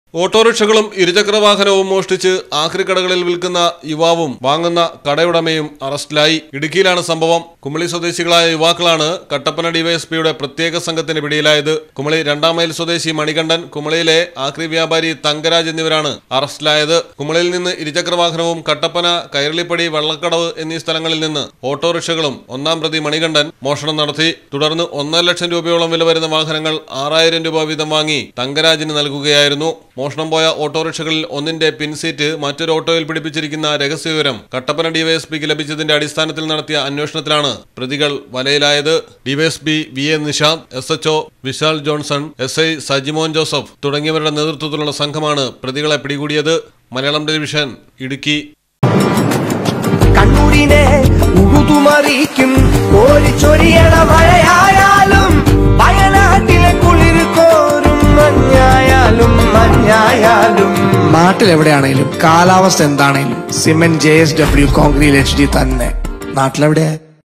ഓട്ടോറിക്ഷകളും ഇരുചക്ര വാഹനവും മോഷ്ടിച്ച് ആക്രിക്കടകളിൽ വിൽക്കുന്ന യുവാവും വാങ്ങുന്ന കടയുടമയും അറസ്റ്റിലായി ഇടുക്കിയിലാണ് സംഭവം കുമളി സ്വദേശികളായ യുവാക്കളാണ് കട്ടപ്പന ഡിവൈഎസ്പിയുടെ പ്രത്യേക സംഘത്തിന് പിടിയിലായത് കുമളി രണ്ടാം മൈൽ സ്വദേശി മണികണ്ഠൻ കുമളിയിലെ ആക്രി വ്യാപാരി തങ്കരാജ് എന്നിവരാണ് അറസ്റ്റിലായത് കുമളിയിൽ നിന്ന് ഇരുചക്ര വാഹനവും കട്ടപ്പന കൈരളിപ്പടി വള്ളക്കടവ് എന്നീ സ്ഥലങ്ങളിൽ നിന്ന് ഓട്ടോറിക്ഷകളും ഒന്നാം പ്രതി മണികണ്ഠൻ മോഷണം നടത്തി തുടർന്ന് ഒന്നര ലക്ഷം രൂപയോളം വില വരുന്ന വാഹനങ്ങൾ ആറായിരം രൂപ വീതം വാങ്ങി തങ്കരാജിന് നൽകുകയായിരുന്നു മോഷണം പോയ ഓട്ടോറിക്ഷകളിൽ ഒന്നിന്റെ പിൻസീറ്റ് മറ്റൊരു ഓട്ടോയിൽ പിടിപ്പിച്ചിരിക്കുന്ന രഹസ്യവിവരം കട്ടപ്പന ഡിവൈഎസ്പിക്ക് ലഭിച്ചതിന്റെ അടിസ്ഥാനത്തിൽ നടത്തിയ അന്വേഷണത്തിലാണ് പ്രതികൾ വലയിലായത് DYSP V A Nishad S HO Vishal Johnson S I Sajimon Joseph തുടങ്ങിയവരുടെ നേതൃത്വത്തിലുള്ള സംഘമാണ് പ്രതികളെ പിടികൂടിയത് മലയാളം ടെലിവിഷൻ ഇടുക്കി കണ്ണൂരിനെ ഉഴുതുമറിയിക്കും കോരിച്ചൊരിയണ മഴയായാലും വയനാട്ടിലെ കുളിർ കോരും മഞ്ഞായാലും മഞ്ഞായാലും നാട്ടിലെവിടെയാണെങ്കിലും കാലാവസ്ഥ എന്താണെങ്കിലും cement J S W concrete H D തന്നെ നാട്ടിലെവിടെയാ